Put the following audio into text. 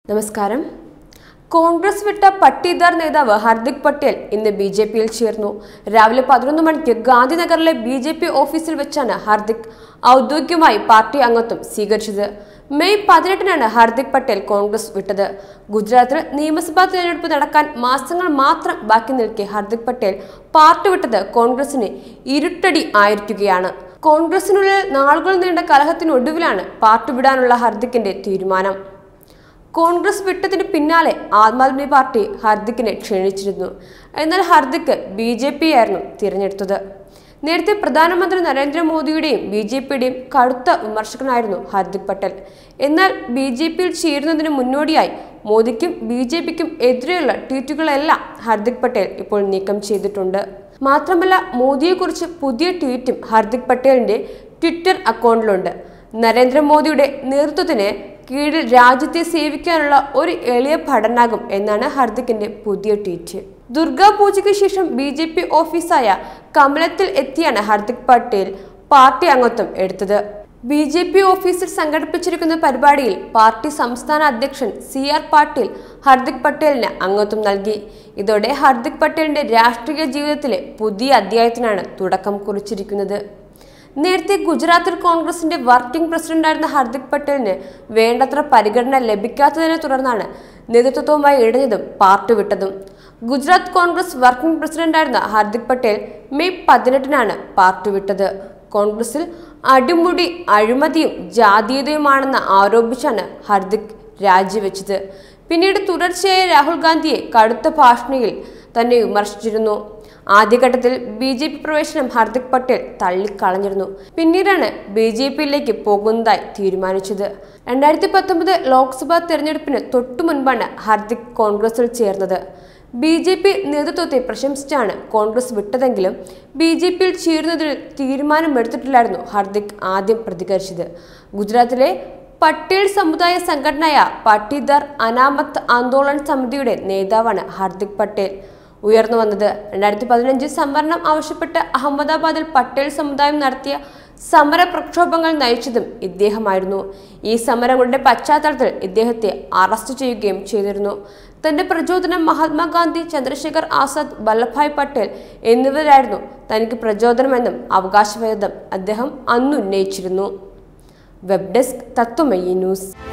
നമസ്കാരം കോൺഗ്രസ് വിട്ട പട്ടീദാർ നേതാവ് ഹർദിക് പട്ടേൽ ഇന്ന് ബി ജെ പിയിൽ ചേർന്നു രാവിലെ പതിനൊന്ന് മണിക്ക് ഗാന്ധിനഗറിലെ ബി ജെ പി ഓഫീസിൽ വെച്ചാണ് ഹർദിക് ഔദ്യോഗികമായി പാർട്ടി അംഗത്വം സ്വീകരിച്ചത് മെയ് പതിനെട്ടിനാണ് ഹർദിക് പട്ടേൽ കോൺഗ്രസ് വിട്ടത് ഗുജറാത്തിൽ നിയമസഭാ തെരഞ്ഞെടുപ്പ് നടക്കാൻ മാസങ്ങൾ മാത്രം ബാക്കി നിൽക്കെ ഹർദിക് പട്ടേൽ പാർട്ടി വിട്ടത് കോൺഗ്രസിന് ഇരുട്ടടി ആയിരിക്കുകയാണ് കോൺഗ്രസിനുള്ളിൽ നാളുകൾ നീണ്ട കലഹത്തിനൊടുവിലാണ് പാർട്ടി വിടാനുള്ള ഹർദിക്കിന്റെ തീരുമാനം കോൺഗ്രസ് വിട്ടതിന് പിന്നാലെ ആം ആദ്മി പാർട്ടി ഹർദിക്കിനെ ക്ഷണിച്ചിരുന്നു എന്നാൽ ഹർദിക്ക് ബി ജെ പി ആയിരുന്നു തിരഞ്ഞെടുത്തത് നേരത്തെ പ്രധാനമന്ത്രി നരേന്ദ്രമോദിയുടെയും ബി ജെ പിയുടെയും കടുത്ത വിമർശകനായിരുന്നു ഹർദിക് പട്ടേൽ എന്നാൽ ബി ജെ പിയിൽ ചേരുന്നതിന് മുന്നോടിയായി മോദിക്കും ബി ജെ പിക്കും എതിരെയുള്ള ട്വീറ്റുകളെല്ലാം ഹർദിക് പട്ടേൽ ഇപ്പോൾ നീക്കം ചെയ്തിട്ടുണ്ട് മാത്രമല്ല മോദിയെക്കുറിച്ച് പുതിയ ട്വീറ്റും ഹർദിക് പട്ടേലിന്റെ ട്വിറ്റർ അക്കൗണ്ടിലുണ്ട് നരേന്ദ്രമോദിയുടെ നേതൃത്വത്തിന് കീഴിൽ രാജ്യത്തെ സേവിക്കാനുള്ള ഒരു എളിയ പഠനാകും എന്നാണ് ഹർദിക്കിന്റെ പുതിയ ട്വീറ്റ് ദുർഗാ പൂജയ്ക്ക് ശേഷം ബി ജെ പി ഓഫീസായ കമലത്തിൽ എത്തിയാണ് ഹർദിക് പട്ടേൽ പാർട്ടി അംഗത്വം എടുത്തത് ബി ജെ പി ഓഫീസിൽ സംഘടിപ്പിച്ചിരിക്കുന്ന പരിപാടിയിൽ പാർട്ടി സംസ്ഥാന അധ്യക്ഷൻ സി ആർ പാട്ടീൽ ഹർദിക് പട്ടേലിന് അംഗത്വം നൽകി ഇതോടെ ഹർദിക് പട്ടേലിന്റെ രാഷ്ട്രീയ ജീവിതത്തിലെ പുതിയ അധ്യായത്തിനാണ് തുടക്കം കുറിച്ചിരിക്കുന്നത് നേരത്തെ ഗുജറാത്തിൽ കോൺഗ്രസിന്റെ വർക്കിംഗ് പ്രസിഡന്റായിരുന്ന ഹർദിക് പട്ടേലിന് വേണ്ടത്ര പരിഗണന ലഭിക്കാത്തതിനെ തുടർന്നാണ് നേതൃത്വവുമായി ഇടഞ്ഞതും പാർട്ടി വിട്ടതും ഗുജറാത്ത് കോൺഗ്രസ് വർക്കിംഗ് പ്രസിഡന്റായിരുന്ന ഹർദിക് പട്ടേൽ മെയ് പതിനെട്ടിനാണ് പാർട്ടി വിട്ടത് കോൺഗ്രസിൽ അടിമുടി അഴിമതിയും ജാതീയതയുമാണെന്ന് ആരോപിച്ചാണ് ഹർദിക് രാജിവെച്ചത് പിന്നീട് തുടർച്ചയായ രാഹുൽ ഗാന്ധിയെ കടുത്ത ഭാഷണിയിൽ തന്നെ വിമർശിച്ചിരുന്നു ആദ്യഘട്ടത്തിൽ ബി ജെ പി പ്രവേശനം ഹർദിക് പട്ടേൽ തള്ളിക്കളഞ്ഞിരുന്നു പിന്നീടാണ് ബി ജെ പിയിലേക്ക് പോകുന്നതായി തീരുമാനിച്ചത് രണ്ടായിരത്തി പത്തൊമ്പത് ലോക്സഭാ തെരഞ്ഞെടുപ്പിന് തൊട്ടു മുൻപാണ് ഹർദിക് കോൺഗ്രസിൽ ചേർന്നത് ബി ജെ പി നേതൃത്വത്തെ പ്രശംസിച്ചാണ് കോൺഗ്രസ് വിട്ടതെങ്കിലും ബി ജെ പിയിൽ ചേരുന്നതിൽ തീരുമാനമെടുത്തിട്ടില്ലായിരുന്നു ഹർദിക് ആദ്യം പ്രതികരിച്ചത് ഗുജറാത്തിലെ പട്ടേൽ സമുദായ സംഘടനയായ പട്ടീദാർ അനാമത്ത് ആന്തോളൻ സമിതിയുടെ നേതാവാണ് ഹർദിക് പട്ടേൽ ഉയർന്നു വന്നത് രണ്ടായിരത്തി പതിനഞ്ച് സംവരണം ആവശ്യപ്പെട്ട് അഹമ്മദാബാദിൽ പട്ടേൽ സമുദായം നടത്തിയ സമര പ്രക്ഷോഭങ്ങൾ നയിച്ചതും ഇദ്ദേഹമായിരുന്നു ഈ സമരങ്ങളുടെ പശ്ചാത്തലത്തിൽ ഇദ്ദേഹത്തെ അറസ്റ്റ് ചെയ്യുകയും ചെയ്തിരുന്നു തന്റെ പ്രചോദനം മഹാത്മാഗാന്ധി ചന്ദ്രശേഖർ ആസാദ് വല്ലഭായ് പട്ടേൽ എന്നിവരായിരുന്നു തനിക്ക് പ്രചോദനമെന്നും അവകാശവാദം അദ്ദേഹം അന്നുന്നയിച്ചിരുന്നു വെബ് ഡെസ്ക് തത്വമയി ന്യൂസ്